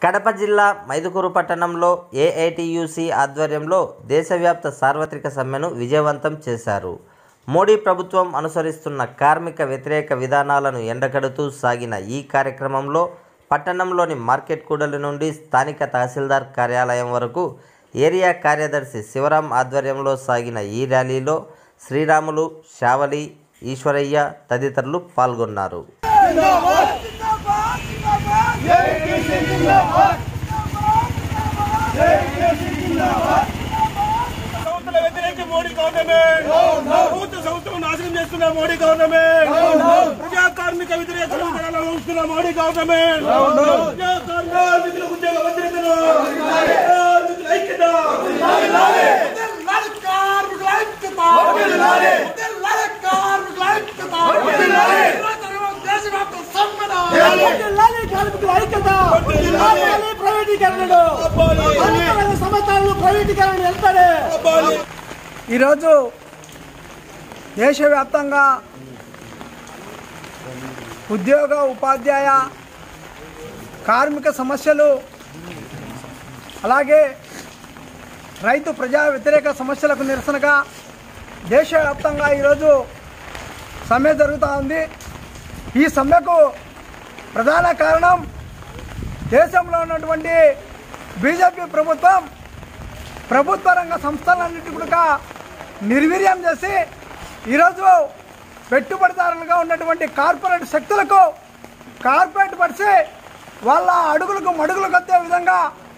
కడప జిల్లా మైదుకూరు పట్టణంలో ఏఐటియుసి ఆధ్వర్యంలో దేశవ్యాప్త సార్వత్రిక సమ్మెను విజయవంతం చేశారు మోడీ ప్రభుత్వం అనుసరిస్తున్న కార్మిక వ్యతిరేక విధానాలను ఎండగడుతూ సాగిన ఈ కార్యక్రమంలో పట్టణంలోని మార్కెట్ కూడలి నుండి స్థానిక తహసీల్దార్ కార్యాలయం వరకు ఏరియా కార్యదర్శి శివరాం ఆధ్వర్యంలో సాగిన ఈ ర్యాలీలో శ్రీరాములు శావలి ఈశ్వరయ్య తదితరులు పాల్గొన్నారు సంస్థల వ్యతిరేక మోడీ గవర్నమెంట్ ప్రభుత్వ సంస్థలు నాశనం చేస్తున్న మోడీ గవర్నమెంట్ ప్రజా కార్మిక వ్యతిరేక విధానాలు వహిస్తున్న మోడీ గవర్నమెంట్ ప్రజా కార్మికుల ఉద్యోగ భద్రతను కార్మికుల ఐక్యత ఈరోజు దేశవ్యాప్తంగా ఉద్యోగ ఉపాధ్యాయ కార్మిక సమస్యలు అలాగే రైతు ప్రజా వ్యతిరేక సమస్యలకు నిరసనగా దేశవ్యాప్తంగా ఈరోజు సమ్మె జరుగుతూ ఉంది ఈ సమ్మెకు ప్రధాన కారణం దేశంలో ఉన్నటువంటి బీజేపీ ప్రభుత్వం ప్రభుత్వ రంగ సంస్థలన్నిటి కూడా నిర్వీర్యం చేసి ఈరోజు పెట్టుబడిదారులుగా ఉన్నటువంటి కార్పొరేట్ శక్తులకు కార్పొరేట్ పరిచి వాళ్ళ అడుగులకు మడుగులు కత్తే విధంగా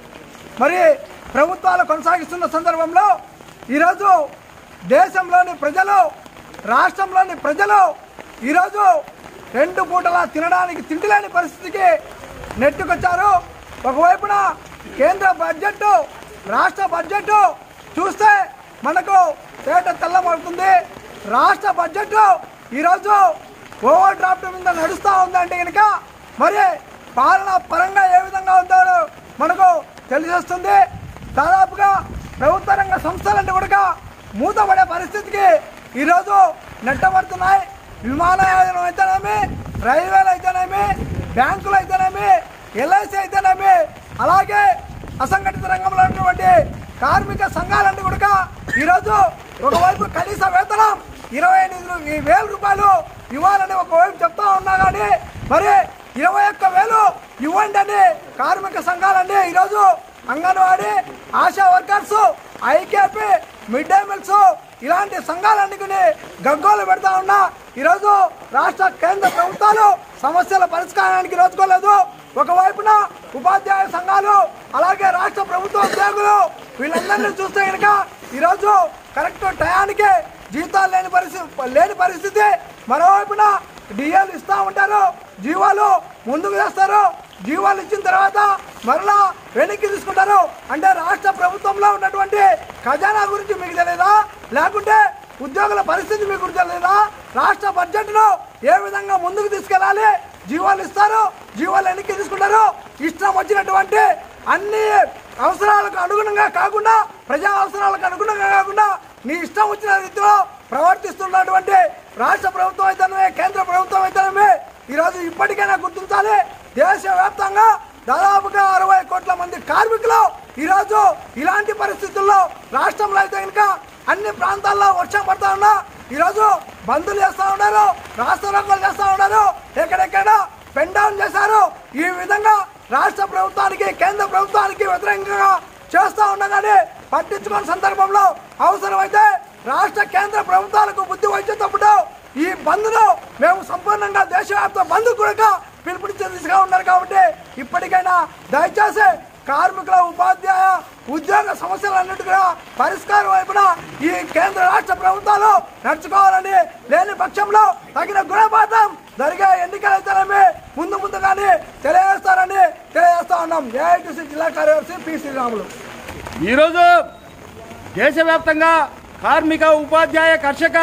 మరి ప్రభుత్వాలు కొనసాగిస్తున్న సందర్భంలో ఈరోజు దేశంలోని ప్రజలు రాష్ట్రంలోని ప్రజలు ఈరోజు రెండు పూటలా తినడానికి తిండి లేని పరిస్థితికి నెట్టుకొచ్చారు ఒకవైపున కేంద్ర బడ్జెట్ రాష్ట్ర బడ్జెట్ చూస్తే మనకు తేట తెల్లమవుతుంది రాష్ట్ర బడ్జెట్ ఈరోజు ఓవర్ డ్రాఫ్ట్ మీద నడుస్తూ ఉందంటే కనుక మరి పాలన పరంగా ఏ విధంగా ఉందో మనకు తెలిసేస్తుంది దాదాపుగా ప్రభుత్వ రంగ సంస్థలన్నీ కూడా మూతపడే పరిస్థితికి ఈరోజు నెట్టబడుతున్నాయి విమానయానం అయితేనేమి రైల్వేలు అయితేనేమి బ్యాంకులు అయితేనేమి ఎల్ఐసి అయితేనేమి అలాగే అసంఘటిత రంగంలో ఉన్నటువంటి కార్మిక సంఘాలన్నీ కూడా ఈరోజు ఒకవైపు కనీస వేతనం ఇరవై ఎనిమిది వేల రూపాయలు ఇవ్వాలని ఒకవైపు చెప్తా ఉన్నా కానీ మరి ఇరవై ఒక్క వేలు ఇవ్వండి అని కార్మిక సంఘాలన్నీ ఈరోజు Anganwadi ASHA workers IKP mid day meals ఇలాంటి సంఘాలన్నిటిని గగ్గోలు పెడతా ఉన్నా ఈరోజు రాష్ట్ర కేంద్ర ప్రభుత్వాలు సమస్యల పరిష్కారానికి రోజుకోలేదు ఒకవైపున ఉపాధ్యాయ సంఘాలు అలాగే రాష్ట్ర ప్రభుత్వ ఉద్యోగులు వీళ్ళందరినీ చూస్తే కనుక ఈరోజు కరెక్ట్ టయానికి జీతాలు లేని పరిస్థితి లేని పరిస్థితి మరోవైపున డిఎల్ ఇస్తూ ఉంటారు జీవాలు ముందుకు చేస్తారు జీవాలు ఇచ్చిన తర్వాత మరలా వెనక్కి తీసుకుంటారు అంటే రాష్ట్ర ప్రభుత్వంలో ఉన్నటువంటి ఖజానా గురించి మీకు తెలియదా లేకుంటే ఉద్యోగుల పరిస్థితి మీకు గురించి తెలియదా రాష్ట్ర బడ్జెట్ను ఏ విధంగా ముందుకు తీసుకెళ్ళాలి జీవాలు ఇస్తారు జీవాలు వెనక్కి తీసుకుంటారు ఇష్టం వచ్చినటువంటి అన్ని అవసరాలకు అనుగుణంగా కాకుండా ప్రజా అవసరాలకు అనుగుణంగా కాకుండా నీ ఇష్టం వచ్చిన రీతిలో ప్రవర్తిస్తున్నటువంటి రాష్ట్ర ప్రభుత్వం అయితేనే కేంద్ర ప్రభుత్వం అయితేనే ఈరోజు ఇప్పటికైనా గుర్తించాలి దేశవ్యాప్తంగా దాదాపుగా అరవై కోట్ల మంది కార్మికులు ఈరోజు ఇలాంటి పరిస్థితుల్లో రాష్ట్రంలో అయితే కనుక అన్ని ప్రాంతాల్లో వర్షం పడతా ఉన్నా ఈరోజు బంధులు చేస్తా ఉన్నారు రాష్ట్ర రోగులు చేస్తా ఉన్నారు ఎక్కడెక్కడ పెన్ డౌన్ చేశారు ఈ విధంగా రాష్ట్ర ప్రభుత్వానికి కేంద్ర ప్రభుత్వానికి వ్యతిరేకంగా చేస్తా ఉండగానే పట్టించుకున్న సందర్భంలో అవసరమైతే రాష్ట్ర కేంద్ర ప్రభుత్వాలకు బుద్ధి వచ్చేటప్పుడు ఈ బంద్ను మేము సంపూర్ణంగా దేశవ్యాప్త బంద్ కూడా పిలుపునిచ్చే దిశగా ఉన్నారు కాబట్టి ఇప్పటికైనా దయచేసి కార్మికుల ఉపాధ్యాయ ఉద్యోగ సమస్యలన్నిటి కూడా పరిష్కారం వైపున ఈ కేంద్ర రాష్ట్ర ప్రభుత్వాలు నడుచుకోవాలని లేని పక్షంలో తగిన గుణపాఠం జరిగే ఎన్నికలైతేనేమి ముందు ముందుగానే తెలియజేస్తారని తెలియజేస్తా ఉన్నాం ఏఐటీసీ జిల్లా కార్యదర్శి పి శ్రీరాములు ఈరోజు దేశవ్యాప్తంగా కార్మిక ఉపాధ్యాయ కర్షక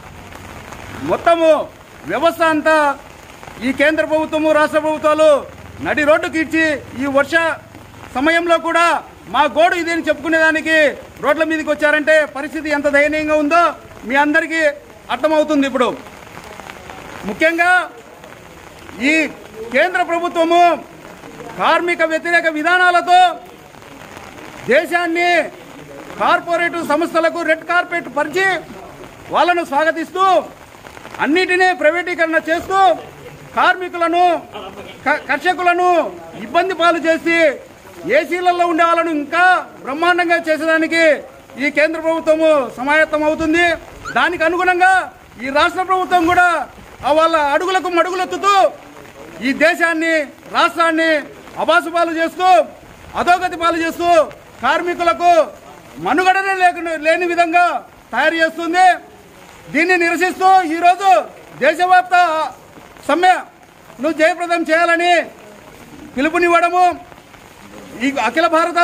మొత్తము వ్యవస్థ అంతా ఈ కేంద్ర ప్రభుత్వము రాష్ట్ర ప్రభుత్వాలు నడి రోడ్డుకి ఇచ్చి ఈ వర్ష సమయంలో కూడా మా గోడు ఇది అని చెప్పుకునేదానికి రోడ్ల మీదకి వచ్చారంటే పరిస్థితి ఎంత దయనీయంగా ఉందో మీ అందరికీ అర్థమవుతుంది ఇప్పుడు ముఖ్యంగా ఈ కేంద్ర ప్రభుత్వము కార్మిక వ్యతిరేక విధానాలతో దేశాన్ని కార్పొరేట్ సంస్థలకు రెడ్ కార్పెట్ పరిచి వాళ్ళను స్వాగతిస్తూ అన్నిటినీ ప్రైవేటీకరణ చేస్తూ కార్మికులను క- కర్షకులను ఇబ్బంది పాలు చేసి ఏసీలలో ఉండే వాళ్ళను ఇంకా బ్రహ్మాండంగా చేసేదానికి ఈ కేంద్ర ప్రభుత్వము సమాయత్తం అవుతుంది దానికి అనుగుణంగా ఈ రాష్ట్ర ప్రభుత్వం కూడా ఆ వాళ్ళ అడుగులకు మడుగులెత్తుతూ ఈ దేశాన్ని రాష్ట్రాన్ని అబాసుపాలు చేస్తూ అధోగతి పాలు చేస్తూ కార్మికులకు మనుగడనే లేకుండా లేని విధంగా తయారు చేస్తుంది దీన్ని నిరసిస్తూ ఈరోజు దేశవ్యాప్త సమ్మెను జయప్రదం చేయాలని పిలుపునివ్వడము ఈ అఖిల భారత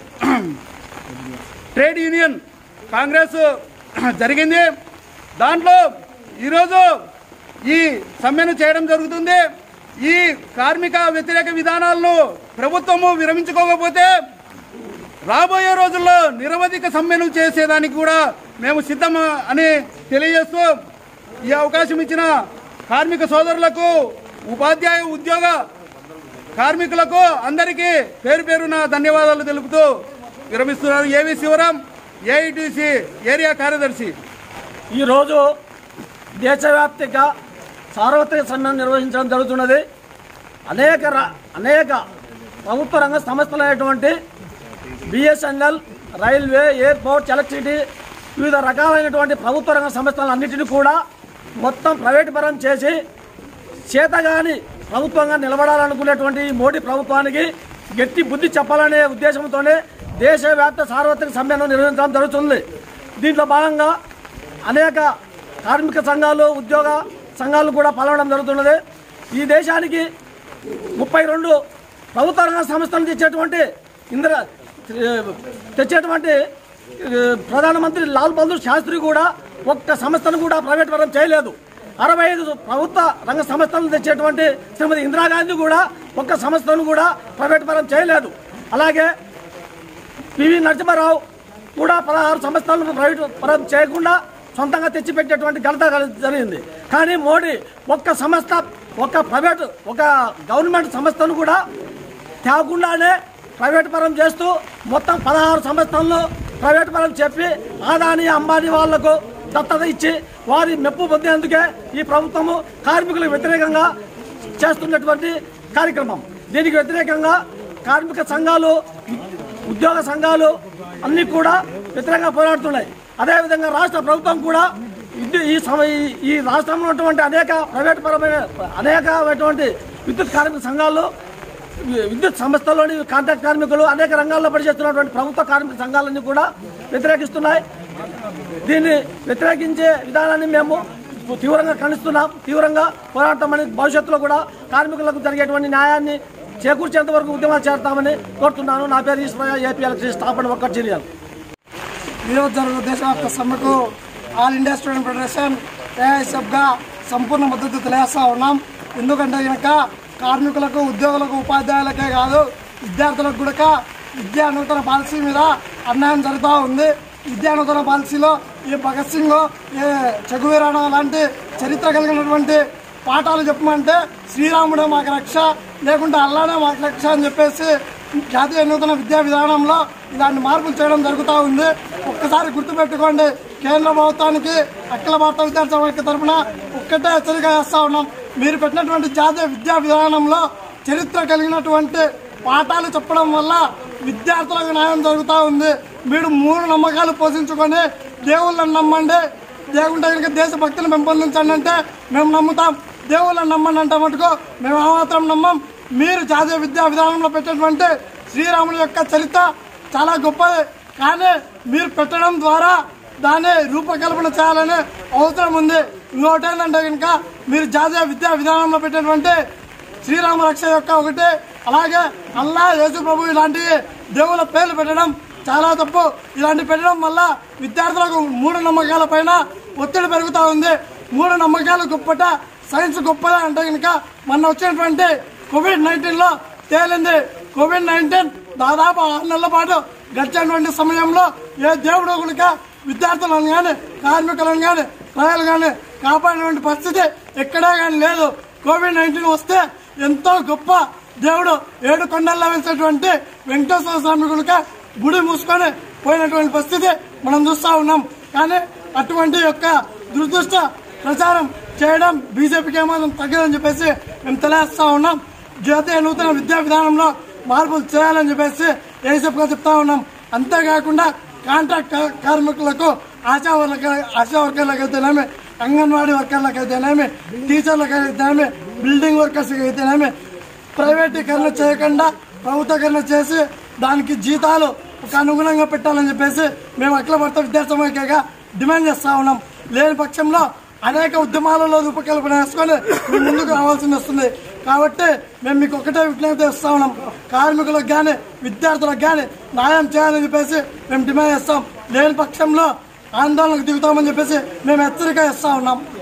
ట్రేడ్ యూనియన్ కాంగ్రెస్ జరిగింది దాంట్లో ఈరోజు ఈ సమ్మెను చేయడం జరుగుతుంది ఈ కార్మిక వ్యతిరేక విధానాలను ప్రభుత్వము విరమించుకోకపోతే రాబోయే రోజుల్లో నిరవధిక సమ్మెను చేసేదానికి కూడా మేము సిద్ధం అని తెలియజేస్తూ ఈ అవకాశం ఇచ్చిన కార్మిక సోదరులకు ఉపాధ్యాయ ఉద్యోగ కార్మికులకు అందరికీ పేరు పేరున ధన్యవాదాలు తెలుపుతూ విరమిస్తున్నారు ఏవి శివరాం ఏఐటీసీ ఏరియా కార్యదర్శి ఈరోజు దేశవ్యాప్తంగా సార్వత్రిక సమ్మెను నిర్వహించడం జరుగుతున్నది అనేక ర- అనేక ప్రభుత్వ రంగ సంస్థలైనటువంటి బిఎస్ఎన్ఎల్ రైల్వే ఎయిర్పోర్ట్స్ ఎలక్ట్రిసిటీ వివిధ రకాలైనటువంటి ప్రభుత్వ రంగ సంస్థలన్నింటినీ కూడా మొత్తం ప్రైవేటు పరం చేసి చేతగాని ప్రభుత్వంగా నిలబడాలనుకునేటువంటి ఈ మోడీ ప్రభుత్వానికి గట్టి బుద్ధి చెప్పాలనే ఉద్దేశంతోనే దేశవ్యాప్త సార్వత్రిక సమ్మెను నిర్వహించడం జరుగుతుంది దీంట్లో భాగంగా అనేక కార్మిక సంఘాలు ఉద్యోగ సంఘాలు కూడా పాల్గొనడం జరుగుతున్నది ఈ దేశానికి ముప్పై రెండు ప్రభుత్వ రంగ సంస్థలు తెచ్చేటువంటి ఇందిర తెచ్చేటువంటి ఏ, ప్రధానమంత్రి లాల్ బహదూర్ శాస్త్రి కూడా ఒక్క సంస్థను కూడా ప్రైవేట్ పరం చేయలేదు అరవై ఐదు ప్రభుత్వ రంగ సంస్థలను తెచ్చేటువంటి శ్రీమతి ఇందిరాగాంధీ కూడా ఒక్క సంస్థను కూడా ప్రైవేట్ పరం చేయలేదు అలాగే పివి నరసింహారావు కూడా పదహారు సంవత్సరాలు ప్రైవేట్ పరం చేయకుండా సొంతంగా తెచ్చిపెట్టేటువంటి ఘనత జరిగింది కానీ మోడీ ఒక్క సంస్థ ఒక్క ప్రైవేట్ ఒక గవర్నమెంట్ సంస్థను కూడా తేకుండానే ప్రైవేట్ పరం చేస్తూ మొత్తం పదహారు సంవత్సరాల్లో ప్రైవేట్ పరం చెప్పి ఆదాని అంబానీ వాళ్లకు దత్తత ఇచ్చి వారి మెప్పు పొందేందుకే ఈ ప్రభుత్వము కార్మికులకు వ్యతిరేకంగా చేస్తున్నటువంటి కార్యక్రమం దీనికి వ్యతిరేకంగా కార్మిక సంఘాలు ఉద్యోగ సంఘాలు అన్ని కూడా వ్యతిరేకంగా పోరాడుతున్నాయి అదేవిధంగా రాష్ట్ర ప్రభుత్వం కూడా విద్యు- ఈ సమ ఈ- ఈ రాష్ట్రంలో ఉన్నటువంటి అనేక ప్రైవేట్ పరమైన అనేకమైనటువంటి విద్యుత్ కార్మిక సంఘాలు వి- విద్యుత్ సంస్థల్లోని కాంట్రాక్ట్ కార్మికులు అనేక రంగాల్లో పనిచేస్తున్నటువంటి ప్రభుత్వ కార్మిక సంఘాలన్నీ కూడా వ్యతిరేకిస్తున్నాయి దీన్ని వ్యతిరేకించే విధానాన్ని మేము తీవ్రంగా ఖండిస్తున్నాం తీవ్రంగా పోరాడతామని భవిష్యత్తులో కూడా కార్మికులకు జరిగేటువంటి న్యాయాన్ని చేకూర్చేంత వరకు ఉద్యమాలు చేస్తామని కోరుతున్నాను నా పేరు Eswarayya AP electricity staff and worker చర్యలు ఈరోజు జరుగు దేశవ్యాప్త సమ్మెకు ఆల్ ఇండియా స్టూడెంట్ ఫెడరేషన్ ఏఐఎస్ఎఫ్గా సంపూర్ణ మద్దతు తెలియజేస్తా ఉన్నాం ఎందుకంటే కనుక కార్మికులకు ఉద్యోగులకు ఉపాధ్యాయులకే కాదు విద్యార్థులకు కూడా విద్యా నూతన పాలసీ మీద అన్యాయం జరుగుతూ ఉంది విద్యా నూతన పాలసీలో ఈ భగత్ సింగ్ ఏ చెగువీరాణో లాంటి చరిత్ర కలిగినటువంటి పాఠాలు చెప్పమంటే శ్రీరాముడే మాకు రక్ష లేకుంటే అల్లానే మాకు రక్ష అని చెప్పేసి జాతీయ నూతన విద్యా విధానంలో ఇలాంటి మార్పులు చేయడం జరుగుతూ ఉంది ఒక్కసారి గుర్తుపెట్టుకోండి కేంద్ర ప్రభుత్వానికి అఖిల భారత విద్యార్థి సమైక్య తరఫున ఒక్కటే హెచ్చరిక చేస్తా ఉన్నాం మీరు పెట్టినటువంటి జాతీయ విద్యా విధానంలో చరిత్ర కలిగినటువంటి పాఠాలు చెప్పడం వల్ల విద్యార్థులకు న్యాయం జరుగుతూ ఉంది మీరు మూడు నమ్మకాలు పోషించుకొని దేవుళ్ళని నమ్మండి లేకుంటే కనుక దేశభక్తిని పెంపొందించండి అంటే మేము నమ్ముతాం దేవుళ్ళని నమ్మండి అంటే మటుకు మేము ఏమాత్రం నమ్మం మీరు జాతీయ విద్యా విధానంలో పెట్టినటువంటి శ్రీరాముని యొక్క చరిత్ర చాలా గొప్పది కానీ మీరు పెట్టడం ద్వారా దాన్ని రూపకల్పన చేయాలనే అవసరం ఉంది ఇంకోటి ఏంటంటే కనుక మీరు జాతీయ విద్యా విధానంలో పెట్టినటువంటి శ్రీరామ రక్ష యొక్క ఒకటి అలాగే అల్లా యేసు ప్రభు ఇలాంటి దేవుళ్ళ పేర్లు పెట్టడం చాలా తప్పు ఇలాంటి పెట్టడం వల్ల విద్యార్థులకు మూఢ నమ్మకాల పైన ఒత్తిడి పెరుగుతూ ఉంది మూఢ నమ్మకాలు గొప్పట సైన్స్ గొప్పదా అంటే కనుక మొన్న వచ్చినటువంటి కోవిడ్ నైన్టీన్లో తేలింది కోవిడ్ నైన్టీన్ దాదాపు ఆరు నెలల పాటు గడిచినటువంటి సమయంలో ఏ దేవుడు కనుక విద్యార్థులను కానీ కార్మికులను కానీ ప్రజలు కానీ కాపాడినటువంటి పరిస్థితి ఎక్కడా కానీ లేదు కోవిడ్ నైన్టీన్ వస్తే ఎంతో గొప్ప దేవుడు ఏడు కొండల్లో వెళ్తున్నటువంటి వెంకటేశ్వర స్వామి గుడిక గుడి మూసుకొని పోయినటువంటి పరిస్థితి మనం చూస్తా ఉన్నాం కానీ అటువంటి యొక్క దురదృష్ట ప్రచారం చేయడం బీజేపీకి ఏమాత్రం తగ్గదని చెప్పేసి మేము తెలియజేస్తా ఉన్నాం జాతీయ నూతన విద్యా విధానంలో మార్పులు చేయాలని చెప్పేసి ఏసీఎఫ్గా చెప్తా ఉన్నాం అంతేకాకుండా కాంట్రాక్ట్ కా- కార్మికులకు ఆశా వర్క ఆశా వర్కర్లకు అయితేనేమి అంగన్వాడీ వర్కర్లకు అయితేనేమి టీచర్లకు అయితేనేమి బిల్డింగ్ వర్కర్స్ అయితేనేమి ప్రైవేటీకరణ చేయకుండా ప్రభుత్వకరణ చేసి దానికి జీతాలు ఒక అనుగుణంగా పెట్టాలని చెప్పేసి మేము అఖిల భారత విద్యార్థి సమైక్యగా డిమాండ్ చేస్తా ఉన్నాం లేని పక్షంలో అనేక ఉద్యమాలలో రూపకల్పన చేసుకొని మేము ముందుకు రావాల్సి వస్తుంది కాబట్టి మేము మీకు ఒకటే విజ్ఞప్తి చేస్తా ఉన్నాం కార్మికులకు కానీ విద్యార్థులకు కానీ న్యాయం చేయాలని చెప్పేసి మేము డిమాండ్ చేస్తాం లేని పక్షంలో ఆందోళనకు దిగుతామని చెప్పేసి మేము హెచ్చరిక ఇస్తా ఉన్నాం